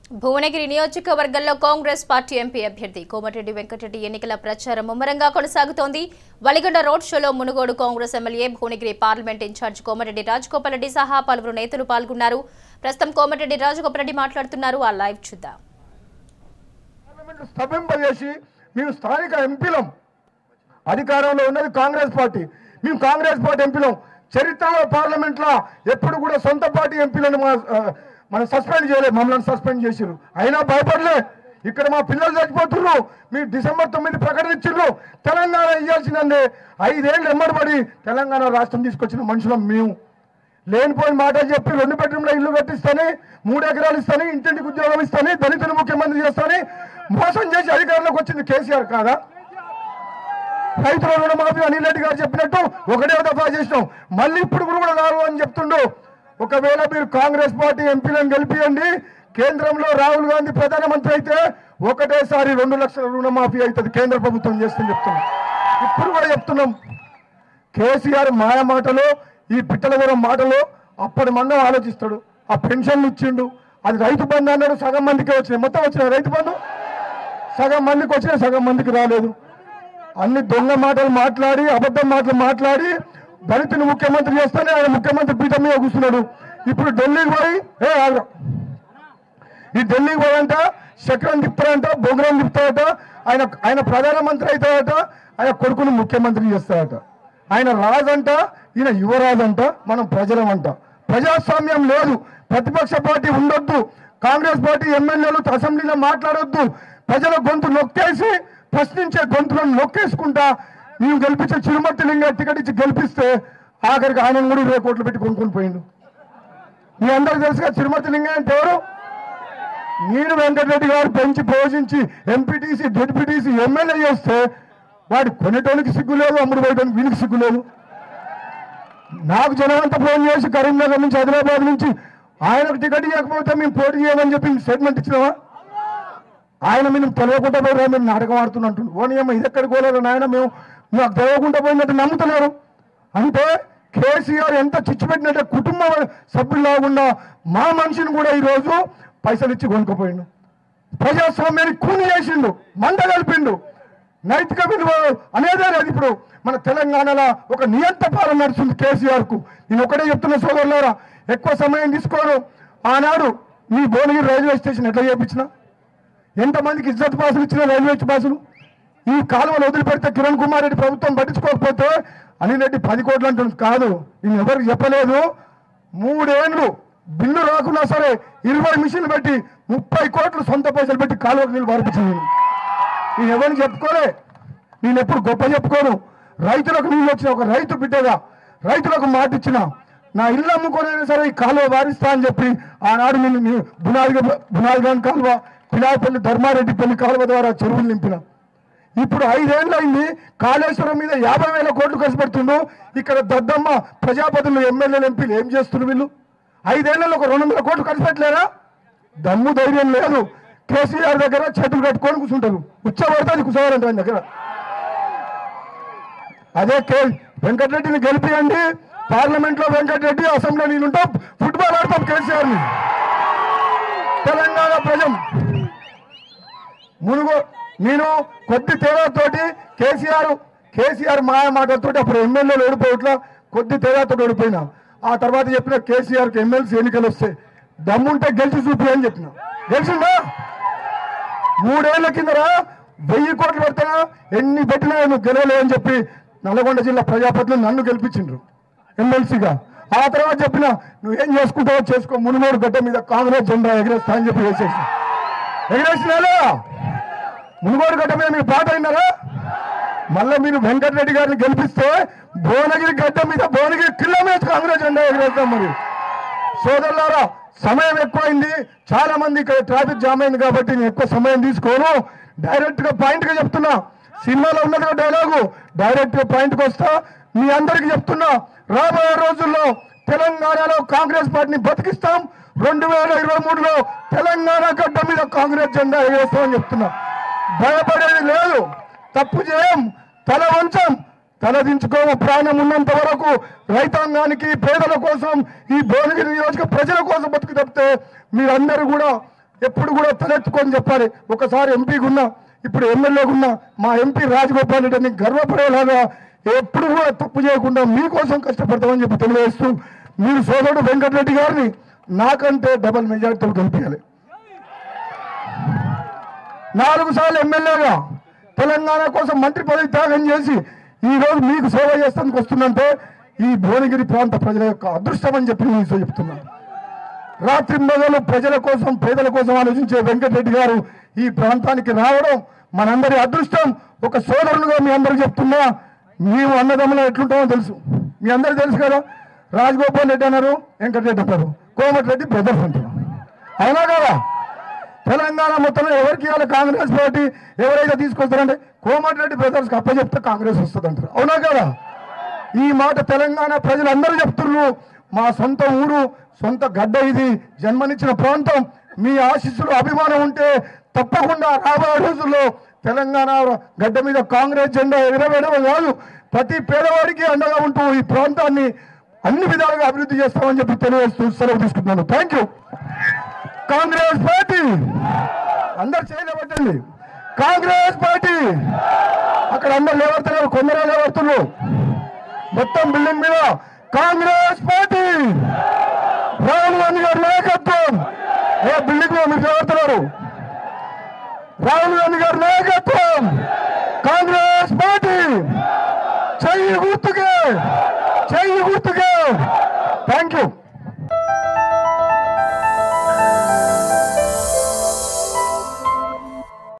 భువనగిరి నియోజకవర్గంలో Congress party MP అభ్యర్థి కోమటిరెడ్డి వెంకటరెడ్డి ఎన్నికల ప్రచారం ముమ్మరంగా కొనసాగుతోంది వలిగొండ రోడ్ షోలో Munugode Congress MLA Bhuvanagiri parliament in-charge Komatireddy Rajagopal Reddy సహా పలువురు నేతలు పాల్గొన్నారు ప్రస్తుతం కోమటిరెడ్డి రాజగోపాల్ రెడ్డి మాట్లాడుతున్నారు ఆ లైవ్ చూద్దాం పార్లమెంట్ స్థాపింపజేసి మేము స్థానిక ఎంపీలం అధికారంలో ఉన్నది కాంగ్రెస్ పార్టీ మేము కాంగ్రెస్ పార్టీ ఎంపీలం చరిత్రలో పార్లమెంట్ లో ఎప్పుడు కూడా సొంత పార్టీ ఎంపీలను మా- ఆ, మనం సస్పెండ్ చేయలేదు మమ్మల్ని సస్పెండ్ చేసిర్రు అయినా భయపడలే ఇక్కడ మా పిల్లలు చచ్చిపోతున్నారు మీరు డిసెంబర్ తొమ్మిది ప్రకటించారు తెలంగాణ ఇవ్వాల్సిందండి ఐదేళ్ళు ఎమ్మడిపడి తెలంగాణ రాష్ట్రం తీసుకొచ్చిన మనుషులం మేము లేనిపోయిన మాటలు చెప్పి రెండు బెడ్రూమ్ల ఇల్లు కట్టిస్తాని మూడు ఎకరాలు ఇస్తాని ఇంటింటికి ఉద్యోగం ఇస్తాని దళితులు ముఖ్యమంత్రి చేస్తాని మోసం చేసి అధికారంలోకి వచ్చింది కేసీఆర్ కాదా రైతుల రుణమాఫీ అనిల్ రెడ్డి గారు చెప్పినట్టు ఒకటే దఫా చేసినాం మళ్ళీ ఇప్పుడు కూడా రారు అని చెప్తుండు ఒకవేళ మీరు కాంగ్రెస్ పార్టీ ఎంపీలను గెలిపియండి కేంద్రంలో రాహుల్ గాంధీ ప్రధానమంత్రి అయితే ఒకటేసారి రెండు లక్షల రుణమాఫీ అవుతుంది కేంద్ర ప్రభుత్వం చేస్తుంది చెప్తున్నాం ఇప్పుడు కూడా చెప్తున్నాం కేసీఆర్ మాయ మాటలు ఈ పిట్టల దూరం మాటలు అప్పటి మందం ఆలోచిస్తాడు ఆ పెన్షన్లు ఇచ్చిండు అది రైతు బంధు అన్నాడు సగం మందికే వచ్చినాయి మొత్తం వచ్చినాయి రైతు బంధు సగం మందికి వచ్చినాయి సగం మందికి రాలేదు అన్ని దొంగ మాటలు మాట్లాడి అబద్ధం మాటలు మాట్లాడి దళితుని ముఖ్యమంత్రి చేస్తేనే ఆయన ముఖ్యమంత్రి పీఠం మీద కూర్చున్నాడు ఇప్పుడు ఢిల్లీకి పోయి ఏ ఆగ్రా ఈ ఢిల్లీకి పోయంట చక్రం తిప్పుతాడంట బొంగరం తిప్పుతాడట ఆయన ఆయన ప్రధానమంత్రి అవుతాడట ఆయన కొడుకును ముఖ్యమంత్రి చేస్తాడట ఆయన రాజంట ఈయన యువరాజంట మనం ప్రజలమంట ప్రజాస్వామ్యం లేదు ప్రతిపక్ష పార్టీ ఉండొద్దు కాంగ్రెస్ పార్టీ ఎమ్మెల్యేలు అసెంబ్లీలో మాట్లాడొద్దు ప్రజల గొంతు నొక్కేసి ప్రశ్నించే గొంతులను నొక్కేసుకుంటా మేము గెలిపించే చిరుమర్తి లింగ టికెట్ ఇచ్చి గెలిపిస్తే ఆఖరికి ఆయన కూడా ఇరవై కోట్లు పెట్టి కొనుక్కొని పోయిండు మీ అందరికి తెలుసుగా చిరుమర్తి లింగ అంటే ఎవరు నేను వెంకటరెడ్డి గారు పెంచి పోషించి ఎంపీటీసీ డిప్యూటీసీ ఎమ్మెల్యే చేస్తే వాడు కొనేటోనికి సిగ్గు లేదు అమ్ముడు పోయడానికి వీనికి సిగ్గు లేదు నాకు జనమంతా ఫోన్ చేసి కరీంనగర్ నుంచి హైదరాబాద్ నుంచి ఆయనకు టికెట్ ఇవ్వకపోతే మేము పోటీ చేయమని చెప్పి స్టేట్మెంట్ ఇచ్చినావా ఆయన మేము తెలియకుండా పోయినా మీరు నాటకం ఆడుతున్నట్టు ఓని అమ్మ ఇది ఎక్కడికి పోలేదు నాయన మేము మాకు తెలియకుండా పోయినట్టు నమ్ముతలేరు అంటే కేసీఆర్ ఎంత చిచ్చు పెట్టినట్టే కుటుంబ సభ్యుల్లాగా ఉన్న మా మనిషిని కూడా ఈరోజు పైసలు ఇచ్చి కొనుక్కపోయిండు ప్రజాస్వామ్యాన్ని కూని చేసిండు మంద కలిపిండు నైతిక విలువ అనేదే లేదు ఇప్పుడు మన తెలంగాణలో ఒక నియంత పాలన నడుస్తుంది కేసీఆర్ కు నేను ఒకటే చెప్తున్న సోదరులారా ఎక్కువ సమయం తీసుకోను ఆనాడు మీ భువనగిరి రైల్వే స్టేషన్ ఎట్లా చేపించినా ఎంతమందికి ఇజ్జత్ పాసులు ఇచ్చిన రైల్వే పాసులు ఈ కాలువలు వదిలిపెడితే కిరణ్ కుమార్ రెడ్డి ప్రభుత్వం పట్టించుకోకపోతే అనిల్ రెడ్డి పది కోట్లు అంటుంది కాదు నేను ఎవరికి చెప్పలేదు మూడేండ్లు బిల్లు రాకున్నా సరే ఇరవై మిషన్లు పెట్టి ముప్పై కోట్లు సొంత పైసలు పెట్టి కాలువకు నీళ్ళు పారిపించింది నేను. నేను ఎవరిని చెప్పుకోలే నేను ఎప్పుడు గొప్ప చెప్పుకోను రైతులకు నీళ్ళు వచ్చిన ఒక రైతు బిడ్డగా రైతులకు మాట ఇచ్చిన నా ఇల్లు అమ్ముకోనైనా సరే ఈ కాలువ వారిస్తా అని చెప్పి ఆనాడు నేను నీ బునాది బునాదిగాన్ కాలువ పిలాపల్లి ధర్మారెడ్డి పెళ్లి కాలువ ద్వారా చెరువులు నింపిన ఇప్పుడు ఐదేళ్ళు అయింది కాళేశ్వరం మీద యాభై వేల కోట్లు ఖర్చు పెడుతుండు ఇక్కడ దద్దమ్మ ప్రజాపతులు ఎమ్మెల్యేలు ఎంపీలు ఏం చేస్తున్నారు వీళ్ళు ఐదేళ్లలో ఒక రెండు వందల కోట్లు ఖర్చు పెట్టలేరా దమ్ము ధైర్యం లేదు కేసీఆర్ దగ్గర చేతులు కట్టుకొని కూర్చుంటారు ఉచ్చబడుతుంది కూర్చోవాలంటే ఆయన దగ్గర అదే కే వెంకటరెడ్డిని గెలిపియండి పార్లమెంట్ లో వెంకటరెడ్డి అసెంబ్లీలో నేనుంటాం ఫుట్బాల్ ఆడతాం కేసీఆర్ ని తెలంగాణ ప్రజం మునుగో నేను కొద్ది తేడాతోటి కేసీఆర్ కేసీఆర్ మాయ మాటలతోటి అప్పుడు ఎమ్మెల్యేలు ఓడిపోవట్లా కొద్ది తేడాతో ఓడిపోయినా ఆ తర్వాత చెప్పిన కేసీఆర్కి ఎమ్మెల్సీ ఎన్నికలు వస్తాయి దమ్ముంటే గెలిచి చూపి అని చెప్పిన గెలిచిందా మూడేళ్ల కిందరా వెయ్యి కోట్లు పెడతానా ఎన్ని పెట్టినా నువ్వు గెలవలే అని చెప్పి నల్గొండ జిల్లా ప్రజాపతిని నన్ను గెలిపించిండ్రు ఎమ్మెల్సీగా ఆ తర్వాత చెప్పిన నువ్వేం చేసుకుంటావో చేసుకో మునుగోడు గడ్డ మీద కాంగ్రెస్ జెండా ఎగరేస్తా అని చెప్పి వేసేసి ఎగరేసినారా మునుగోడు గడ్డ మీద మీరు పాట అయినారా మళ్ళీ మీరు వెంకటరెడ్డి గారిని గెలిపిస్తే భువనగిరి గడ్డ మీద భువనగిరి కిలోమీటర్ కాంగ్రెస్ జెండా ఎగరేస్తాం మరి సోదరులారా సమయం ఎక్కువైంది చాలా మంది ఇక్కడ ట్రాఫిక్ జామ్ అయింది కాబట్టి నేను ఎక్కువ సమయం తీసుకోను డైరెక్ట్ గా పాయింట్ గా చెప్తున్నా సినిమాలో ఉన్నది డైలాగు డైరెక్ట్ గా పాయింట్ కి వస్తా మీ అందరికి చెప్తున్నా రాబోయే రోజుల్లో తెలంగాణలో కాంగ్రెస్ పార్టీని బతికిస్తాం రెండు వేల ఇరవై మూడులో తెలంగాణ గడ్డ మీద కాంగ్రెస్ జెండా ఎగరేస్తామని చెప్తున్నా భయపడేది లేదు తప్పు చేయం తల వంచం తలదించుకోము ప్రాణం ఉన్నంత వరకు రైతాంగానికి పేదల కోసం ఈ భువనగిరి నియోజక ప్రజల కోసం బతుకు తప్పితే మీరందరూ కూడా ఎప్పుడు కూడా తలెత్తుకొని చెప్పాలి ఒకసారి ఎంపీగా ఉన్నా ఇప్పుడు ఎమ్మెల్యేగా ఉన్నా మా ఎంపీ రాజగోపాల్ రెడ్డి అని గర్వపడేలాగా ఎప్పుడు కూడా తప్పు చేయకుండా మీకోసం కష్టపడతామని చెప్పి తెలియజేస్తూ మీరు సోదరుడు వెంకటరెడ్డి గారిని నాకంటే డబల్ మెజార్టీతో గెలిపించాలి నాలుగు సార్లు ఎమ్మెల్యేగా తెలంగాణ కోసం మంత్రి పదవి త్యాగం చేసి ఈ రోజు మీకు సేవ చేస్తానికి వస్తుందంటే ఈ భువనగిరి ప్రాంత ప్రజల యొక్క అదృష్టం అని చెప్పి నేను చెప్తున్నాను రాత్రి మొదలు ప్రజల కోసం పేదల కోసం ఆలోచించే వెంకటరెడ్డి గారు ఈ ప్రాంతానికి రావడం మనందరి అదృష్టం ఒక సోదరులుగా మీ అందరికి చెప్తున్నా మేము అన్నదమ్ములు ఎట్లుంటామో తెలుసు మీ అందరికి తెలుసు కదా రాజగోపాల్ రెడ్డి అన్నారు వెంకటరెడ్డి అంటారు కోమటిరెడ్డి బ్రదర్స్ అంటారు అవునా కదా తెలంగాణ మొత్తంలో ఎవరికి ఇవ్వాలి కాంగ్రెస్ పార్టీ ఎవరైతే తీసుకొస్తారంటే కోమటిరెడ్డి బ్రదర్స్కి అప్పచెప్తే కాంగ్రెస్ వస్తుంది అంటారు అవునా కదా ఈ మాట తెలంగాణ ప్రజలందరూ చెప్తున్నారు మా సొంత ఊరు సొంత గడ్డ ఇది జన్మనిచ్చిన ప్రాంతం మీ ఆశీస్సులు అభిమానం ఉంటే తప్పకుండా రాబోయే రోజుల్లో తెలంగాణ గడ్డ మీద కాంగ్రెస్ జెండా ఎగరవేయడం కాదు ప్రతి పేదవాడికి అండగా ఉంటూ ఈ ప్రాంతాన్ని అన్ని విధాలుగా అభివృద్ధి చేస్తామని చెప్పి తెలియజేస్తూ సెలవు తీసుకుంటున్నాను థ్యాంక్ యూ కాంగ్రెస్ పార్టీ అందరు చేయలేబట్టండి కాంగ్రెస్ పార్టీ అక్కడ అందరు లేవడుతున్నారు కొందరే లేవడుతున్నారు మొత్తం బిల్డింగ్ మీద కాంగ్రెస్ పార్టీ రాహుల్ గాంధీ గారి నాయకత్వం ఏ బిల్డింగ్ మీద మీరు చదువుతున్నారు రాహుల్ గాంధీ గారి నాయకత్వం కాంగ్రెస్ పార్టీ చెయ్యి గుర్తుకే చెయ్యి గుర్తుకే థ్యాంక్ యూ